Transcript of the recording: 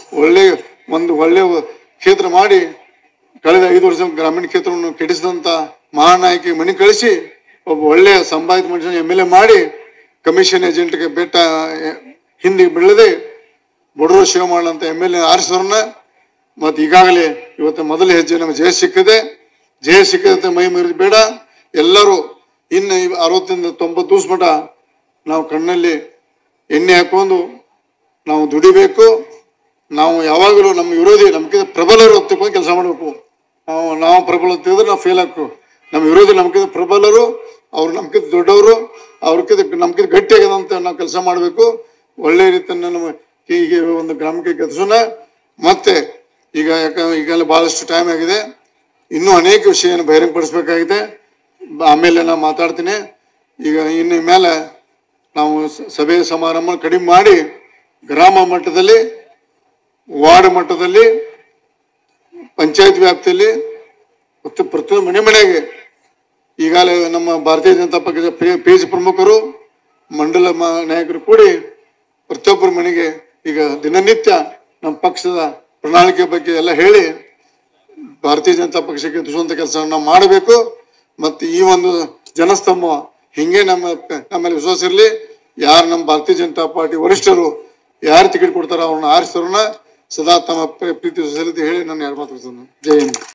ಒಳ್ಳೆ ಒಂದು ಒಳ್ಳೆ ಕ್ಷೇತ್ರ ಮಾಡಿ ಕಳೆದ ಐದು ವರ್ಷ ಗ್ರಾಮೀಣ ಕ್ಷೇತ್ರವನ್ನು ಕೆಡಿಸಿದಂತ ಮಹಾನಾಯಕಿ ಮನೆ ಕಳಿಸಿ ಒಬ್ಬ ಒಳ್ಳೆಯ ಸಂಭಾವಿತ ಮನುಷ್ಯನ ಎಮ್ ಎಲ್ ಎ ಮಾಡಿ ಕಮಿಷನ್ ಏಜೆಂಟ್ಗೆ ಬೆಟ್ಟ ಹಿಂದಿಗೆ ಬೀಳದೆ ಬಡವರು ಸೇವೆ ಮಾಡಂತ ಎಮ್ ಎಲ್ ಎ ಆರಿಸೋರನ್ನ ಮತ್ತು ಈಗಾಗಲೇ ಇವತ್ತು ಮೊದಲ ಹೆಜ್ಜೆ ನಮಗೆ ಜಯ ಸಿಕ್ಕಿದೆ ಜಯ ಸಿಕ್ಕದಂತೆ ಮೈ ಮೀರಿದ ಬೇಡ ಎಲ್ಲರೂ ಇನ್ನು ಈ ಅರವತ್ತರಿಂದ ತೊಂಬತ್ತು ದಿವಸ ಮಟ ನಾವು ಕಣ್ಣಲ್ಲಿ ಎಣ್ಣೆ ಹಾಕೊಂಡು ನಾವು ದುಡಿಬೇಕು ನಾವು ಯಾವಾಗಲೂ ನಮ್ಮ ವಿರೋಧಿ ನಮ್ಗಿಂತ ಪ್ರಬಲರು ಹೊತ್ತುಕೊಂಡು ಕೆಲಸ ಮಾಡಬೇಕು ನಾವು ನಾವು ಪ್ರಬಲ ಹೊತ್ತಿದ್ರೆ ನಾವು ಫೇಲ್ ಆಗ್ತೀವಿ ನಮ್ಮ ವಿರೋಧಿ ನಮ್ಗಿಂತ ಪ್ರಬಲರು ಅವ್ರು ನಮ್ಗಿಂತ ದೊಡ್ಡವರು ಅವ್ರಕ್ಕಿಂತ ನಮ್ಗಿಂತ ಗಟ್ಟಿಯಾಗದಂತ ನಾವು ಕೆಲಸ ಮಾಡಬೇಕು ಒಳ್ಳೆ ರೀತಿಯಿಂದ ನಮ್ಮ ಹೀಗೆ ಒಂದು ಗ್ರಾಮಕ್ಕೆ ಗೆದ್ಸೋಣ ಮತ್ತೆ ಈಗ ಯಾಕ ಈಗೆಲ್ಲ ಬಹಳಷ್ಟು ಟೈಮ್ ಆಗಿದೆ ಇನ್ನೂ ಅನೇಕ ವಿಷಯವನ್ನು ಬಹಿರಂಗಪಡಿಸ್ಬೇಕಾಗಿದೆ ಆಮೇಲೆ ನಾನು ಮಾತಾಡ್ತೀನಿ ಈಗ ಇನ್ನು ಮೇಲೆ ನಾವು ಸ- ಸಭೆ ಸಮಾರಂಭ ಕಡಿಮೆ ಮಾಡಿ ಗ್ರಾಮ ಮಟ್ಟದಲ್ಲಿ ವಾರ್ಡ್ ಮಟ್ಟದಲ್ಲಿ ಪಂಚಾಯತ್ ವ್ಯಾಪ್ತಿಯಲ್ಲಿ ಮತ್ತು ಪ್ರತಿಯೊಂದು ಮನೆ ಮನೆಗೆ ಈಗಾಗಲೇ ನಮ್ಮ ಭಾರತೀಯ ಜನತಾ ಪಕ್ಷದ ಪೇ- ಪೇಜ್ ಪ್ರಮುಖರು ಮಂಡಲ ಮ- ನಾಯಕರು ಕೂಡಿ ಪ್ರತಿಯೊಬ್ಬರ ಮನೆಗೆ ಈಗ ದಿನನಿತ್ಯ ನಮ್ಮ ಪಕ್ಷದ ಪ್ರಣಾಳಿಕೆ ಬಗ್ಗೆ ಎಲ್ಲ ಹೇಳಿ ಭಾರತೀಯ ಜನತಾ ಪಕ್ಷಕ್ಕೆ ದುಸುವಂತ ಕೆಲಸ ನಾವು ಮಾಡಬೇಕು ಮತ್ತು ಈ ಒಂದು ಜನಸ್ತಂಭ ಹಿಂಗೆ ನಮ್ಮ ನಮ್ಮಲ್ಲಿ ವಿಶ್ವಾಸ ಇರಲಿ ಯಾರು ನಮ್ಮ ಭಾರತೀಯ ಜನತಾ ಪಾರ್ಟಿ ವರಿಷ್ಠರು ಯಾರು ಟಿಕೆಟ್ ಕೊಡ್ತಾರೋ ಅವ್ರನ್ನ ಆರಿಸೋರನ್ನ ಸದಾ ತಮ್ಮ ಪ್ರೀತಿ ಸಲ್ಲಿಸಿ ಹೇಳಿ ನಾನು ಎರಡು ಮಾತು ಜೈ ಹಿಂದ್